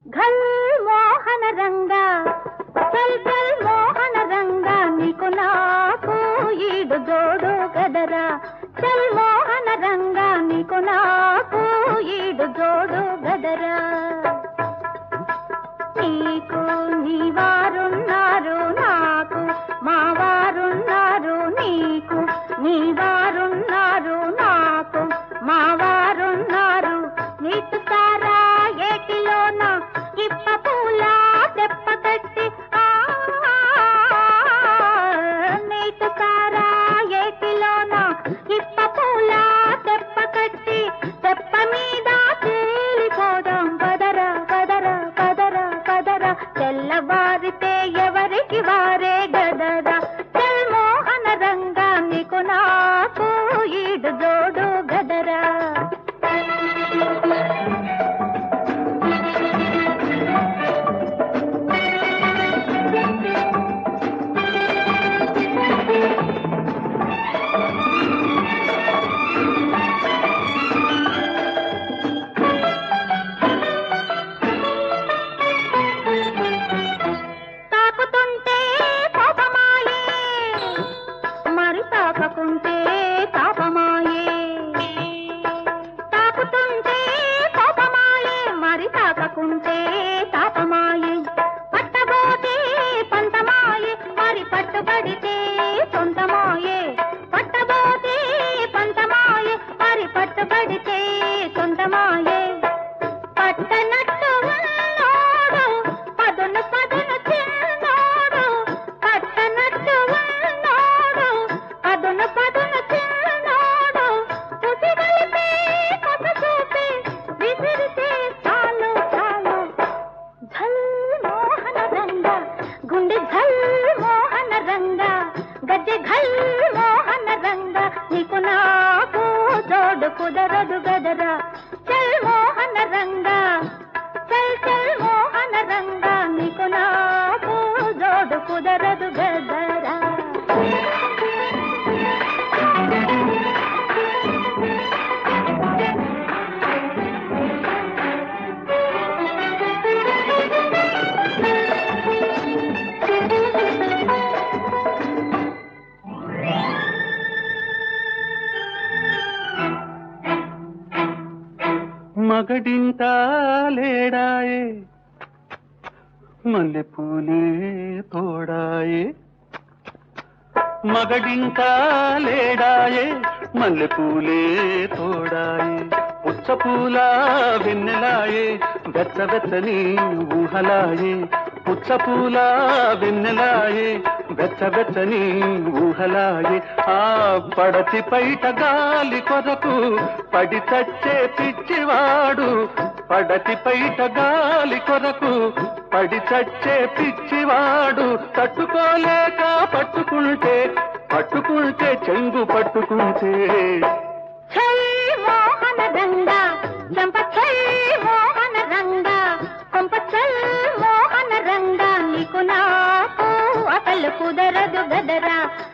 ఘల్ మోహన రంగా చల్ చల్ మోహన రంగా నీకు నాకు ఈడు జోడు గదరా చల్ మోహన రంగా నీకు నాకు ఈడు జోడు గదరా నీకు నీ వారున్నారు నాకు మా వారున్నారు నీకు నీ వారున్నారు నాకు మా వారున్నారు నీకు తారా ఏటిలోన ఇప్ప పూల తెప్ప కట్టి ఆ నీకు తారా ఏటిలోన ఇప్ప పూల తెప్ప కట్టి తెప్ప మీద తేలిపోదాం పదరా పదరా పదరా పదరా తెల్లవారితే ఎవరికి వారే గదరా మోహన రంగా నీకు నాకు ఈడు జోడు గదరా తాకుతుంటే కోపమాయే మరి తాకకుంటే తాపమాయే తాకుతుంటే కోపమాయే మరి తాకకుంటే తాపమాయే పట్టబోతే పంతమాయే మరి పట్టుబడితే సొంతమాయే పట్టబోతే పంతమాయే మరి పట్టుబడితే సొంతమాయే పట్టనట్టు ఉన్నోడు పదును పదును చిన్నోడు పట్టనట్టు ఉన్నోడు పదును పదును చిన్నోడు ఉసిగలిపి కొస చూపి విసిరితే చాలు చాలు ఝల్ మోహన రంగ గుండె ఝల్ మోహన రంగ గజ్జె ఘల్ మోహన రంగ నీకు నాకు జోడు కుదరదు గదరా చల్ మోహన రంగ చల్ చల్ మోహన రంగ నీకు నాకు జోడు కుదరదు గదరా మగడింట లేడాయే మల్లెపూలే తోడాయే మగడింట లేడాయే మల్లెపూలే తోడాయే పుచ్చపూల వెన్నెలాయే వెచ్చవెచ్చని ఊహలాయే పుచ్చపూల వెన్నెలాయే వెచ్చవెచ్చని ఊహలాయే ఆ పడతి పైట గాలి కొరకు పడి చచ్చే పిచ్చివాడు పడతి పైట గాలి కొరకు పడి చచ్చే పిచ్చివాడు తట్టుకోలేక పట్టుకుంటే పట్టుకుంటే చెంగు పట్టుకుంటే ఛల్ మోహన రంగ చంప ఛల్ మోహన రంగ కొంప ఛల్ మోహన రంగ నీకు నాకు అసలు కుదరదు గదరా